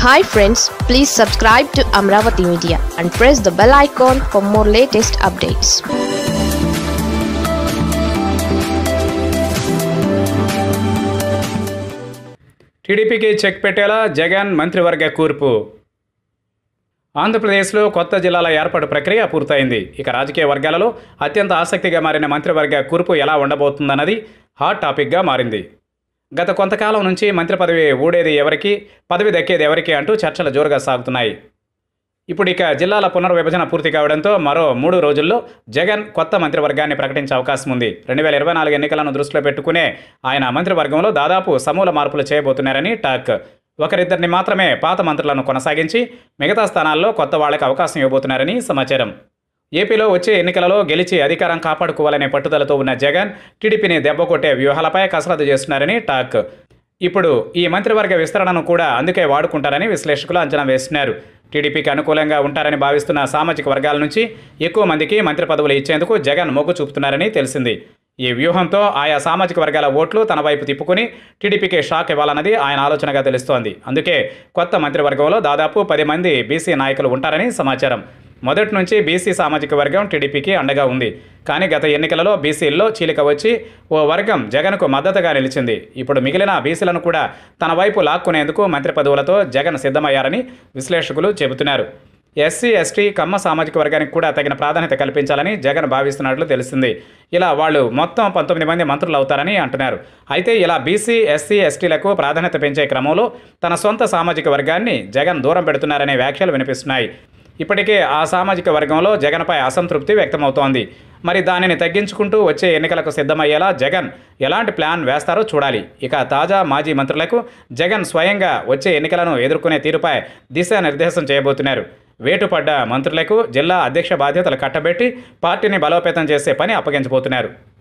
hi friends please subscribe to Amaravati media and press the bell icon for more latest updates టీడీపీకి check పెట్టేలా జగన్ మంత్రివర్గ కూర్పు ఆంధ్రప్రదేశ్లో కొత్త జిల్లాల ఏర్పాటు ప్రక్రియ పూర్తయింది ఇక రాజకీయ వర్గాలలో అత్యంత ఆసక్తిగా మారిన మంత్రివర్గ కూర్పు ఎలా ఉండబోతుందన్నది హాట్ టాపిక్గా మారింది గత కొంతకాలం నుంచి మంత్రి పదవి ఊడేది ఎవరికి పదవి దక్కేది ఎవరికి అంటూ చర్చలు జోరుగా సాగుతున్నాయి ఇప్పుడు ఇక జిల్లాల పునర్విభజన పూర్తి కావడంతో మరో మూడు రోజుల్లో జగన్ కొత్త మంత్రివర్గాన్ని ప్రకటించే అవకాశం ఉంది రెండు వేల ఇరవై నాలుగు ఎన్నికలను దృష్టిలో పెట్టుకునే ఆయన మంత్రివర్గంలో దాదాపు సమూల మార్పులు చేయబోతున్నారని టాక్ ఒకరిద్దరిని మాత్రమే పాత మంత్రులను కొనసాగించి మిగతా స్థానాల్లో కొత్త వాళ్లకు అవకాశం ఇవ్వబోతున్నారని సమాచారం ఏపీలో వచ్చే ఎన్నికలలో గెలిచి అధికారం కాపాడుకోవాలనే పట్టుదలతో ఉన్న జగన్ టీడీపీని దెబ్బకొట్టే వ్యూహాలపై కసరత్తు చేస్తున్నారని టాక్ ఇప్పుడు ఈ మంత్రివర్గ విస్తరణను కూడా అందుకే వాడుకుంటారని విశ్లేషకులు అంచనా వేస్తున్నారు టీడీపీకి అనుకూలంగా ఉంటారని భావిస్తున్న సామాజిక వర్గాల నుంచి ఎక్కువ మందికి మంత్రి పదవులు ఇచ్చేందుకు జగన్ మొగ్గు చూపుతున్నారని తెలిసింది ఈ వ్యూహంతో ఆయా సామాజిక వర్గాల ఓట్లు తన వైపు తిప్పుకుని టీడీపీకి షాక్ ఇవ్వాలన్నది ఆయన ఆలోచనగా తెలుస్తోంది అందుకే కొత్త మంత్రివర్గంలో దాదాపు పది మంది బీసీ నాయకులు ఉంటారని సమాచారం మొదటి నుంచి బీసీ సామాజిక వర్గం టీడీపీకి అండగా ఉంది కానీ గత ఎన్నికలలో బీసీల్లో చీలిక వచ్చి ఓ వర్గం జగన్కు మద్దతుగా నిలిచింది ఇప్పుడు మిగిలిన బీసీలను కూడా తన వైపు లాక్కునేందుకు మంత్రి పదవులతో జగన్ సిద్ధమయ్యారని విశ్లేషకులు చెబుతున్నారు ఎస్సీ ఎస్టీ కమ్మ సామాజిక వర్గానికి కూడా తగిన ప్రాధాన్యత కల్పించాలని జగన్ భావిస్తున్నట్లు తెలిసింది ఇలా వాళ్ళు మొత్తం పంతొమ్మిది మంది మంత్రులు అవుతారని అంటున్నారు అయితే ఇలా బీసీ ఎస్సీ ఎస్టీలకు ప్రాధాన్యత పెంచే క్రమంలో తన సొంత సామాజిక వర్గాన్ని జగన్ దూరం పెడుతున్నారనే వ్యాఖ్యలు వినిపిస్తున్నాయి ఇప్పటికే ఆ సామాజిక వర్గంలో జగన్పై అసంతృప్తి వ్యక్తమవుతోంది మరి దానిని తగ్గించుకుంటూ వచ్చే ఎన్నికలకు సిద్ధమయ్యేలా జగన్ ఎలాంటి ప్లాన్ వేస్తారో చూడాలి ఇక తాజా మాజీ మంత్రులకు జగన్ స్వయంగా వచ్చే ఎన్నికలను ఎదుర్కొనే తీరుపై దిశానిర్దేశం చేయబోతున్నారు వేటుపడ్డ మంత్రులకు జిల్లా అధ్యక్ష బాధ్యతలు కట్టబెట్టి పార్టీని బలోపేతం చేసే పని అప్పగించబోతున్నారు